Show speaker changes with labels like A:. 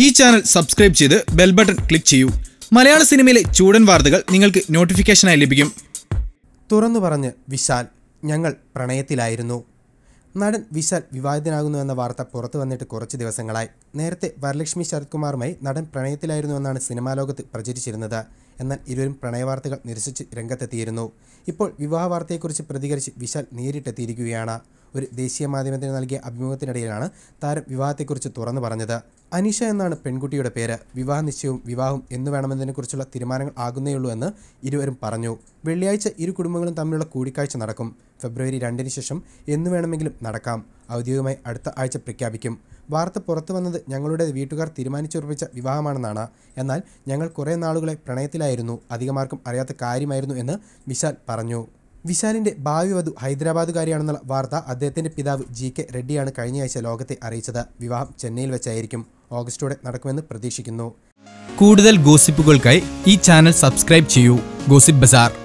A: ഈ channel subscribe ചെയ്ത് bell button click ചെയ്യൂ മലയാള സിനിമയിലെ ചൂടൻ വാർത്തകൾ നിങ്ങൾക്ക് നോട്ടിഫിക്കേഷനായി ലഭിക്കും
B: തുറന്നു പറഞ്ഞ് വിശാൽ ഞങ്ങൾ പ്രണയത്തിലായിരുന്നു നടൻ വിശാൽ വിവാഹിതനാകുന്നു എന്ന വാർത്ത പുറത്തു വന്നിട്ട് കുറച്ച് ദിവസങ്ങളായി നേരത്തെ വരലക്ഷ്മി ശരത് കുമാറുമായി നടൻ പ്രണയത്തിലായിരുന്നു എന്നാണ് സിനിമാ ലോകത്ത് പ്രചരിച്ചിരുന്നത് എന്നാൽ ഇരുവരും പ്രണയവാർത്തകൾ നിരസിച്ച് രംഗത്തെത്തിയിരുന്നു ഇപ്പോൾ വിവാഹ വാർത്തയെക്കുറിച്ച് പ്രതികരിച്ച് വിശാൽ നേരിട്ടെത്തിയിരിക്കുകയാണ് ഒരു ദേശീയ മാധ്യമത്തിന് നൽകിയ അഭിമുഖത്തിനിടയിലാണ് താരം വിവാഹത്തെക്കുറിച്ച് തുറന്നു പറഞ്ഞത് അനീഷ എന്നാണ് പെൺകുട്ടിയുടെ പേര് വിവാഹ നിശ്ചയവും വിവാഹവും എന്ന് വേണമെന്നതിനെക്കുറിച്ചുള്ള തീരുമാനങ്ങൾ ആകുന്നേയുള്ളൂ എന്ന് ഇരുവരും പറഞ്ഞു വെള്ളിയാഴ്ച ഇരു കുടുംബങ്ങളും തമ്മിലുള്ള കൂടിക്കാഴ്ച നടക്കും ഫെബ്രുവരി രണ്ടിന് ശേഷം എന്ന് വേണമെങ്കിലും നടക്കാം ഔദ്യോഗികമായി അടുത്ത ആഴ്ച പ്രഖ്യാപിക്കും വാർത്ത പുറത്തു വന്നത് ഞങ്ങളുടെ വീട്ടുകാർ തീരുമാനിച്ചുറപ്പിച്ച വിവാഹമാണെന്നാണ് എന്നാൽ ഞങ്ങൾ കുറേ നാളുകളെ പ്രണയത്തിലായിരുന്നു അധികമാർക്കും അറിയാത്ത കാര്യമായിരുന്നു എന്ന് വിശാൽ പറഞ്ഞു വിശാലിന്റെ ഭാവി വധു ഹൈദരാബാദുകാരിയാണെന്നുള്ള വാർത്ത അദ്ദേഹത്തിന്റെ പിതാവ് ജി കെ റെഡ്ഡിയാണ് കഴിഞ്ഞയാഴ്ച ലോകത്തെ അറിയിച്ചത് വിവാഹം ചെന്നൈയിൽ വെച്ചായിരിക്കും ഓഗസ്റ്റോടെ നടക്കുമെന്ന് പ്രതീക്ഷിക്കുന്നു
A: കൂടുതൽ ഗോസിപ്പുകൾക്കായി ഈ ചാനൽ സബ്സ്ക്രൈബ് ചെയ്യൂ ഗോസിപ്പ് ബസാർ